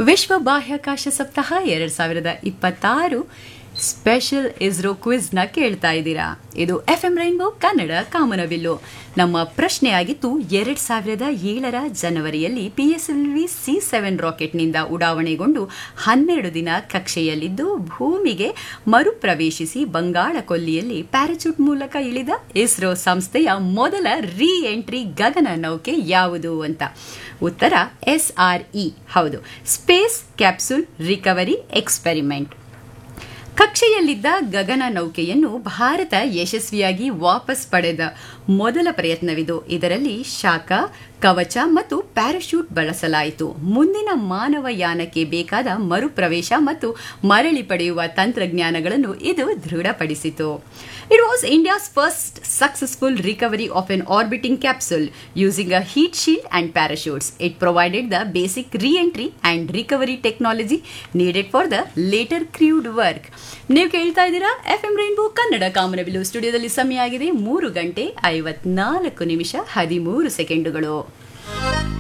ವಿಶ್ವ ಬಾಹ್ಯಾಕಾಶ ಸಪ್ತಾಹ ಎರಡ್ ಸಾವಿರದ ಇಪ್ಪತ್ತಾರು ಸ್ಪೆಷಲ್ ಇಸ್ರೋ ಕ್ವಿಜ್ನ ಕೇಳ್ತಾ ಇದ್ದೀರಾ ಇದು ಎಫ್ ಎಂ ರೈನ್ಬೋ ಕನ್ನಡ ಕಾಮನಬಿಲ್ಲು ನಮ್ಮ ಪ್ರಶ್ನೆ ಆಗಿತ್ತು ಎರಡ್ ಸಾವಿರದ ಏಳರ ಜನವರಿಯಲ್ಲಿ ಪಿಎಸ್ಎಲ್ವಿ ಸಿ ಸೆವೆನ್ ರಾಕೆಟ್ನಿಂದ ಉಡಾವಣೆಗೊಂಡು ಹನ್ನೆರಡು ದಿನ ಕಕ್ಷೆಯಲ್ಲಿದ್ದು ಭೂಮಿಗೆ ಮರುಪ್ರವೇಶಿಸಿ ಬಂಗಾಳ ಕೊಲ್ಲಿಯಲ್ಲಿ ಪ್ಯಾರಾಚೂಟ್ ಮೂಲಕ ಇಳಿದ ಇಸ್ರೋ ಸಂಸ್ಥೆಯ ಮೊದಲ ರೀ ಎಂಟ್ರಿ ಗಗನ ನೌಕೆ ಯಾವುದು ಅಂತ ಉತ್ತರ ಎಸ್ಆರ್ಇ ಹೌದು ಸ್ಪೇಸ್ ಕ್ಯಾಪ್ಸುಲ್ ರಿಕವರಿ ಎಕ್ಸ್ಪೆರಿಮೆಂಟ್ ಕಕ್ಷೆಯಲ್ಲಿದ್ದ ಗಗನ ನೌಕೆಯನ್ನು ಭಾರತ ಯಶಸ್ವಿಯಾಗಿ ವಾಪಸ್ ಪಡೆದ ಮೊದಲ ಪ್ರಯತ್ನವಿದು ಇದರಲ್ಲಿ ಶಾಖ ಕವಚ ಮತ್ತು ಪ್ಯಾರಾಶೂಟ್ ಬಳಸಲಾಯಿತು ಮುಂದಿನ ಮಾನವ ಯಾನಕ್ಕೆ ಬೇಕಾದ ಮರುಪ್ರವೇಶ ಮತ್ತು ಮರಳಿ ಪಡೆಯುವ ತಂತ್ರಜ್ಞಾನಗಳನ್ನು ಇದು ದೃಢಪಡಿಸಿತು it was India's first successful recovery of an orbiting capsule using a heat shield and parachutes it provided the basic reentry and recovery technology needed for the later crewed work ನೀವು ಕೇಳ್ತಾ ಇದ್ದೀರಾ F M rainbow Kannada ಕಾಮನಬಿಲ್ಲು ಸ್ಟುಡಿಯೋದಲ್ಲಿ ಸಮಯ ಆಗಿದೆ ಮೂರು ಗಂಟೆ ಐವತ್ನಾಲ್ಕು ನಿಮಿಷ ಹದಿಮೂರು ಸೆಕೆಂಡುಗಳು